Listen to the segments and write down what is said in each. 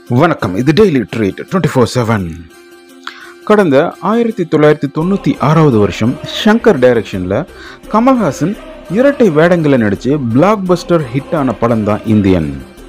வணக்கம் இது daily treat twenty four seven கடந்த ஆயிரத்தி தொள்ளாயிரத்தி தொண்ணூற்றி ஆறாவது வருஷம் ஷங்கர் டைரக்ஷனில் கமல்ஹாசன் இரட்டை வேடங்களில் நடித்து பிளாக் பஸ்டர் ஹிட்டான படம் தான் இந்தியன்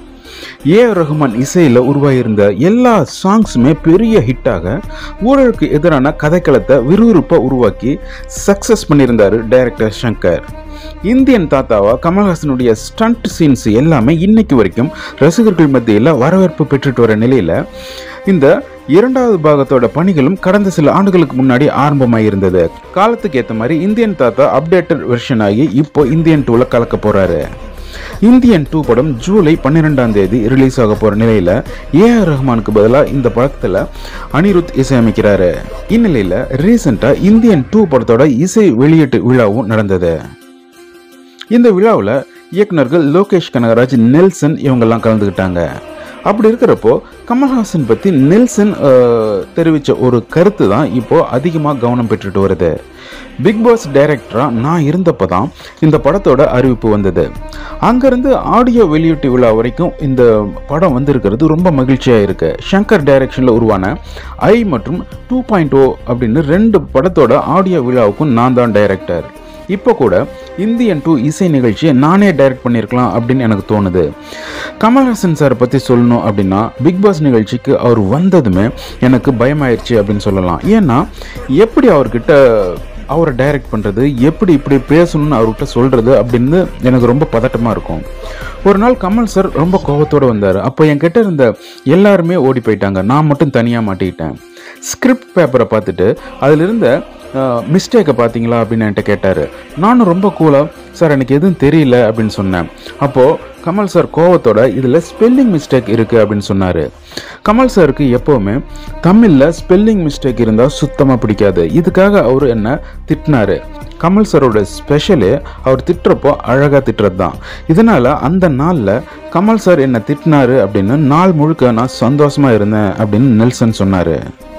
ஏ ஆர் ரஹ்மான் இசையில் உருவாகியிருந்த எல்லா சாங்ஸுமே பெரிய ஹிட்டாக ஊழலுக்கு எதிரான கதைக்களத்தை விறுவிறுப்பாக உருவாக்கி சக்ஸஸ் பண்ணியிருந்தார் டைரக்டர் ஷங்கர் இந்தியன் தாத்தாவா கமல்ஹாசனுடைய ஸ்டண்ட் சீன்ஸ் எல்லாமே இன்னைக்கு வரைக்கும் ரசிகர்கள் மத்தியில் வரவேற்பு பெற்றுட்டு வர நிலையில் இந்த இரண்டாவது பாகத்தோட பணிகளும் கடந்த சில ஆண்டுகளுக்கு முன்னாடி ஆரம்பமாயிருந்தது காலத்துக்கு ஏற்ற மாதிரி இந்தியன் தாத்தா அப்டேட்டட் வெர்ஷன் ஆகி இப்போ இந்தியன் டூவில் கலக்க போறாரு இந்தியன் டூ படம் ஜூலை பன்னிரெண்டாம் தேதி ரிலீஸ் ஆக போற நிலையில ஏ ஆர் ரஹ்மானுக்கு பதிலாக இந்த படத்துல அனிருத் இசையமைக்கிறாரு இந்நிலையில ரீசெண்டா இந்தியன் டூ படத்தோட இசை வெளியீட்டு விழாவும் நடந்தது இந்த விழாவில் இயக்குனர்கள் லோகேஷ் கனகராஜ் நெல்சன் இவங்கெல்லாம் கலந்துக்கிட்டாங்க அப்படி இருக்கிறப்போ கமல்ஹாசன் பற்றி நெல்சன் அஹ், தெரிவித்த ஒரு கருத்து தான் இப்போ அதிகமாக கவனம் பெற்றுட்டு வருது பிக் பாஸ் டைரக்டராக நான் இருந்தப்போ தான் இந்த படத்தோட அறிவிப்பு வந்தது அங்கேருந்து ஆடியோ வெளியீட்டு விழா வரைக்கும் இந்த படம் வந்திருக்கிறது ரொம்ப மகிழ்ச்சியாக இருக்கு ஷங்கர் டைரக்ஷனில் உருவான ஐ மற்றும் டூ பாயிண்ட் ஓ அப்படின்னு ரெண்டு படத்தோட ஆடியோ விழாவுக்கும் நான் தான் டைரக்டர் இப்போ கூட இந்தியன் டூ இசை நிகழ்ச்சியை நானே டைரக்ட் பண்ணியிருக்கலாம் அப்படின்னு எனக்கு தோணுது கமல்ஹாசன் சார் பற்றி சொல்லணும் அப்படின்னா பிக் பாஸ் நிகழ்ச்சிக்கு அவர் வந்ததுமே எனக்கு பயமாயிருச்சு அப்படின்னு சொல்லலாம் ஏன்னா எப்படி அவர்கிட்ட அவரை டைரக்ட் பண்ணுறது எப்படி இப்படி பேசணும்னு அவர்கிட்ட சொல்கிறது அப்படின்னு எனக்கு ரொம்ப பதட்டமாக இருக்கும் ஒரு நாள் கமல் சார் ரொம்ப கோபத்தோடு வந்தார் அப்போ என்கிட்ட இருந்த எல்லாருமே ஓடி போயிட்டாங்க நான் மட்டும் தனியாக மாட்டிக்கிட்டேன் ஸ்கிரிப்ட் பேப்பரை பார்த்துட்டு அதில் இருந்த மிஸ்டேக்கை பார்த்தீங்களா அப்படின்னு என்கிட்ட கேட்டார் நானும் ரொம்ப கூலாக சார் எனக்கு எதுவும் தெரியல அப்படின்னு சொன்னேன் அப்போது கமல் சார் கோவத்தோட இதில் ஸ்பெல்லிங் மிஸ்டேக் இருக்குது அப்படின்னு சொன்னார் கமல் சாருக்கு எப்போவுமே தமிழில் ஸ்பெல்லிங் மிஸ்டேக் இருந்தால் சுத்தமாக பிடிக்காது இதுக்காக அவர் என்ன திட்டினாரு கமல் சாரோட ஸ்பெஷலே அவர் திட்டுறப்போ அழகாக திட்டுறது தான் இதனால் அந்த நாளில் கமல் சார் என்னை திட்டினாரு அப்படின்னு நாள் முழுக்க நான் சந்தோஷமாக இருந்தேன் அப்படின்னு நெல்சன் சொன்னார்